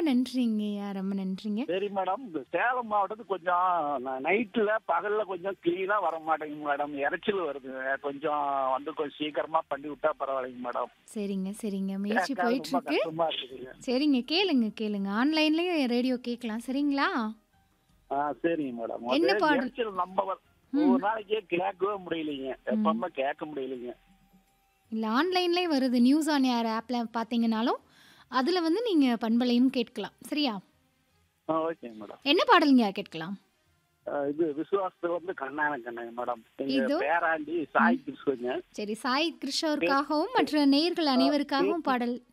நன்றிங்கய்யா. ரொம்ப நன்றிங்க. சரி மேடம். இந்த சேலம் மாவட்டத்துக்கு கொஞ்சம் ந நைட்ல, பகல்ல கொஞ்சம் கிளீனா வர மாட்டேங்குது மேடம். இரைச்சல் வருதுங்க. கொஞ்சம் வந்து கொஞ்சம் சீக்கிரமா பண்ணி விட்டா பரவாயில்லைங்க மேடம். சரிங்க, சரிங்க. முயற்சி கேட்க ரொம்ப போயிட்டுருக்கு. கஷ்டமா இருக்குதுங்க. சரிங்க. கேளுங்க, கேளுங்க. ஆன்லைன்லயும் ரேடியோ கேட்கலாம். சரிங்களா? ஆ சரிங்க மேடம். என்ன அது பாடல்? இரைச்சல் நம்ம வ ம். ஒரு நாளைக்கே கேட்கவே முடியலைங்க. ம். எப்பவுமே கேட்க முடியலைங்க. இல்ல ஆன்லைன்லயே வருது. நியூஸ் ஆன் ஏர் ஆப்ல பார்த்தீங்கனாலும், அதுல வந்து நீங்க பண்பலையும் கேட்கலாம். சரியா? ஆ ஓகேங்க மேடம். என்ன பாடல்ங்கய்யா கேட்கலாம்? அ இது விசுவாசத்துல வந்து கண்ணான கண்ணன் மேடம். எங்க இதோ பேராண்டி சாய் ம். கிருஷ்ணங்க. சரி. சாய் பே கிருஷ்ணருக்காகவும், மற்ற நேயர்கள் ஆ அனைவருக்காகவும் பேத்தி பாடல்